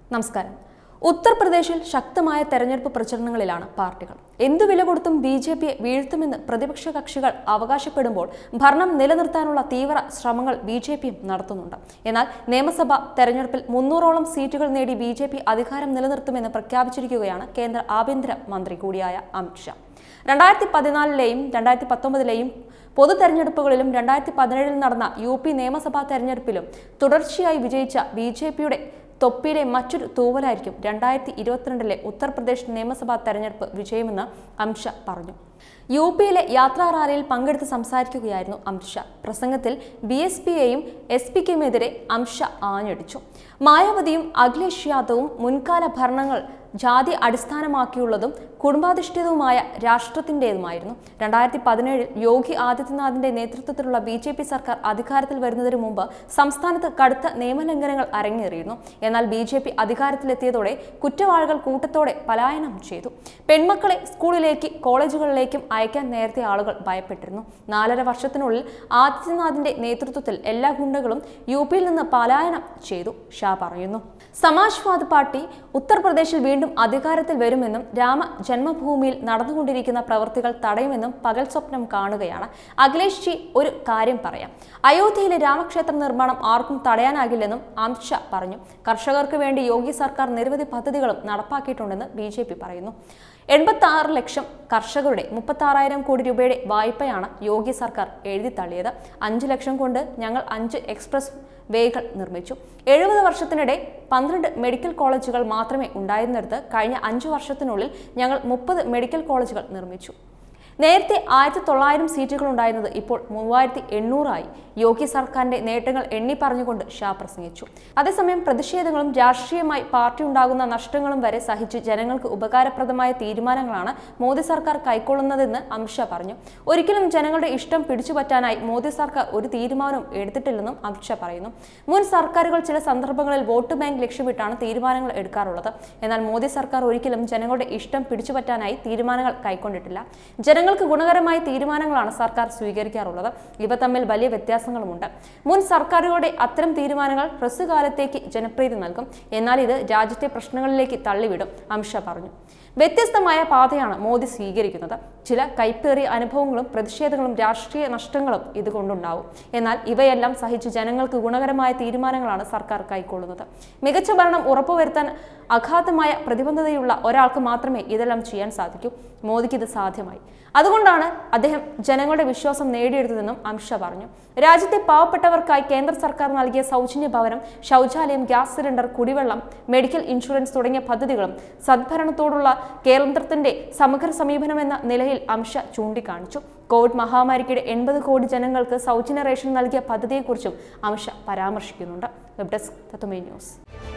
നമസ്കാരം ഉത്തർപ്രദേശിൽ ശക്തമായ തെരഞ്ഞെടുപ്പ് പ്രചരണങ്ങളിലാണ് പാർട്ടികൾ എന്തു വില കൊടുത്തും ബി ജെ പിയെ വീഴ്ത്തുമെന്ന് പ്രതിപക്ഷ കക്ഷികൾ അവകാശപ്പെടുമ്പോൾ ഭരണം നിലനിർത്താനുള്ള തീവ്ര ശ്രമങ്ങൾ ബി ജെ പിയും നടത്തുന്നുണ്ട് എന്നാൽ നിയമസഭാ തെരഞ്ഞെടുപ്പിൽ മുന്നൂറോളം സീറ്റുകൾ നേടി ബി ജെ പി അധികാരം നിലനിർത്തുമെന്ന് പ്രഖ്യാപിച്ചിരിക്കുകയാണ് കേന്ദ്ര ആഭ്യന്തര മന്ത്രി കൂടിയായ അമിത്ഷാ രണ്ടായിരത്തി പതിനാലിലെയും രണ്ടായിരത്തി പത്തൊമ്പതിലെയും പൊതു തെരഞ്ഞെടുപ്പുകളിലും രണ്ടായിരത്തി പതിനേഴിൽ നടന്ന യു പി നിയമസഭാ തെരഞ്ഞെടുപ്പിലും തുടർച്ചയായി വിജയിച്ച ബി ജെ പിയുടെ തൊപ്പിയിലെ മറ്റൊരു തൂവലായിരിക്കും രണ്ടായിരത്തി ഇരുപത്തിരണ്ടിലെ ഉത്തർപ്രദേശ് നിയമസഭാ തെരഞ്ഞെടുപ്പ് വിജയമെന്ന് അമിത്ഷാ പറഞ്ഞു യു പിയിലെ യാത്രാ റാലിയിൽ പങ്കെടുത്ത് സംസാരിക്കുകയായിരുന്നു അമിത്ഷാ പ്രസംഗത്തിൽ ബി എസ് പിയെയും എസ് പിക്കുമെതിരെ അമിത്ഷാ ആഞ്ഞടിച്ചു മായാവതിയും അഖിലേഷ് യാദവും മുൻകാല ഭരണങ്ങൾ ജാതി അടിസ്ഥാനമാക്കിയുള്ളതും കുടുംബാധിഷ്ഠിതവുമായ രാഷ്ട്രത്തിൻ്റെതുമായിരുന്നു രണ്ടായിരത്തി പതിനേഴിൽ യോഗി ആദിത്യനാഥിന്റെ നേതൃത്വത്തിലുള്ള ബി ജെ പി സർക്കാർ അധികാരത്തിൽ വരുന്നതിന് മുമ്പ് സംസ്ഥാനത്ത് കടുത്ത നിയമലംഘനങ്ങൾ അരങ്ങേറിയിരുന്നു എന്നാൽ ബി ജെ പി അധികാരത്തിലെത്തിയതോടെ കുറ്റവാളികൾ കൂട്ടത്തോടെ പലായനം ചെയ്തു പെൺമക്കളെ സ്കൂളിലേക്ക് കോളേജുകളിലേക്കും അയക്കാൻ നേരത്തെ ആളുകൾ ഭയപ്പെട്ടിരുന്നു നാലര വർഷത്തിനുള്ളിൽ ആദിത്യനാഥിന്റെ നേതൃത്വത്തിൽ എല്ലാ ഗുണ്ടകളും യു പിയിൽ നിന്ന് പലായനം ചെയ്തു ഷാ പറയുന്നു സമാജ്വാദ് പാർട്ടി ഉത്തർപ്രദേശിൽ വീണ്ടും അധികാരത്തിൽ വരുമെന്നും രാമ ജന്മഭൂമിയിൽ നടന്നുകൊണ്ടിരിക്കുന്ന പ്രവൃത്തികൾ തടയുമെന്നും പകൽ സ്വപ്നം കാണുകയാണ് അഖിലേഷ് ജി ഒരു കാര്യം പറയാം അയോധ്യയിലെ രാമക്ഷേത്ര നിർമ്മാണം ആർക്കും തടയാനാകില്ലെന്നും അമിത് ഷാ പറഞ്ഞു കർഷകർക്ക് വേണ്ടി യോഗി സർക്കാർ നിരവധി പദ്ധതികളും നടപ്പാക്കിയിട്ടുണ്ടെന്ന് ബി ജെ പി പറയുന്നു എൺപത്തി ആറ് ലക്ഷം കർഷകരുടെ മുപ്പത്തി ആറായിരം കോടി രൂപയുടെ വായ്പയാണ് യോഗി സർക്കാർ എഴുതി തള്ളിയത് അഞ്ച് ലക്ഷം കൊണ്ട് ഞങ്ങൾ അഞ്ച് എക്സ്പ്രസ് വേകൾ നിർമ്മിച്ചു എഴുപത് വർഷത്തിനിടെ പന്ത്രണ്ട് മെഡിക്കൽ കോളേജുകൾ മാത്രമേ ഉണ്ടായിരുന്നിടത്ത് കഴിഞ്ഞ അഞ്ചു വർഷത്തിനുള്ളിൽ ഞങ്ങൾ മുപ്പത് മെഡിക്കൽ കോളേജുകൾ നിർമ്മിച്ചു നേരത്തെ ആയിരത്തി തൊള്ളായിരം സീറ്റുകൾ ഉണ്ടായിരുന്നത് ഇപ്പോൾ മൂവായിരത്തി എണ്ണൂറായി യോഗി സർക്കാരിന്റെ നേട്ടങ്ങൾ എണ്ണി പറഞ്ഞുകൊണ്ട് ഷാ പ്രസംഗിച്ചു അതേസമയം പ്രതിഷേധങ്ങളും രാഷ്ട്രീയമായി പാർട്ടി ഉണ്ടാകുന്ന നഷ്ടങ്ങളും വരെ സഹിച്ച് ജനങ്ങൾക്ക് ഉപകാരപ്രദമായ തീരുമാനങ്ങളാണ് മോദി സർക്കാർ കൈക്കൊള്ളുന്നതെന്ന് അമിത്ഷാ പറഞ്ഞു ഒരിക്കലും ജനങ്ങളുടെ ഇഷ്ടം പിടിച്ചുപറ്റാനായി മോദി സർക്കാർ ഒരു തീരുമാനവും എടുത്തിട്ടില്ലെന്നും അമിത്ഷാ പറയുന്നു മുൻ സർക്കാരുകൾ ചില സന്ദർഭങ്ങളിൽ വോട്ട് ബാങ്ക് ലക്ഷ്യമിട്ടാണ് തീരുമാനങ്ങൾ എടുക്കാറുള്ളത് എന്നാൽ മോദി സർക്കാർ ഒരിക്കലും ജനങ്ങളുടെ ഇഷ്ടം പിടിച്ചുപറ്റാനായി തീരുമാനങ്ങൾ കൈക്കൊണ്ടിട്ടില്ല ജനങ്ങൾക്ക് ഗുണകരമായ തീരുമാനങ്ങളാണ് സർക്കാർ സ്വീകരിക്കാറുള്ളത് ഇവ തമ്മിൽ വലിയ വ്യത്യാസങ്ങളുമുണ്ട് മുൻ സർക്കാരുകളുടെ അത്തരം തീരുമാനങ്ങൾ ഹ്രസ്വകാലത്തേക്ക് ജനപ്രീതി നൽകും എന്നാൽ ഇത് രാജ്യത്തെ പ്രശ്നങ്ങളിലേക്ക് തള്ളിവിടും അമിത്ഷാ പറഞ്ഞു വ്യത്യസ്തമായ പാതയാണ് മോദി സ്വീകരിക്കുന്നത് ചില കൈപ്പേറിയ അനുഭവങ്ങളും പ്രതിഷേധങ്ങളും രാഷ്ട്രീയ നഷ്ടങ്ങളും ഇതുകൊണ്ടുണ്ടാവും എന്നാൽ ഇവയെല്ലാം സഹിച്ച് ജനങ്ങൾക്ക് ഗുണകരമായ തീരുമാനങ്ങളാണ് സർക്കാർ കൈക്കൊള്ളുന്നത് മികച്ച ഭരണം ഉറപ്പുവരുത്താൻ അഗാധമായ പ്രതിബദ്ധതയുള്ള ഒരാൾക്ക് മാത്രമേ ഇതെല്ലാം ചെയ്യാൻ സാധിക്കൂ മോദിക്ക് ഇത് സാധ്യമായി അതുകൊണ്ടാണ് അദ്ദേഹം ജനങ്ങളുടെ വിശ്വാസം നേടിയെടുത്തതെന്നും അമിത്ഷാ പറഞ്ഞു രാജ്യത്തെ പാവപ്പെട്ടവർക്കായി കേന്ദ്ര സർക്കാർ നൽകിയ സൗജന്യ ഭവനം ശൗചാലയം ഗ്യാസ് സിലിണ്ടർ കുടിവെള്ളം മെഡിക്കൽ ഇൻഷുറൻസ് തുടങ്ങിയ പദ്ധതികളും സദ്ഭരണത്തോടുള്ള കേന്ദ്രത്തിന്റെ സമഗ്ര സമീപനം എന്ന നിലയിൽ അമിത്ഷാ ചൂണ്ടിക്കാണിച്ചു കോവിഡ് മഹാമാരിക്കിടെ എൺപത് കോടി ജനങ്ങൾക്ക് സൗജന്യ റേഷൻ നൽകിയ പദ്ധതിയെക്കുറിച്ചും അമിത്ഷാ പരാമർശിക്കുന്നുണ്ട് വെബ് ഡെസ്ക് തത്തുമേ ന്യൂസ്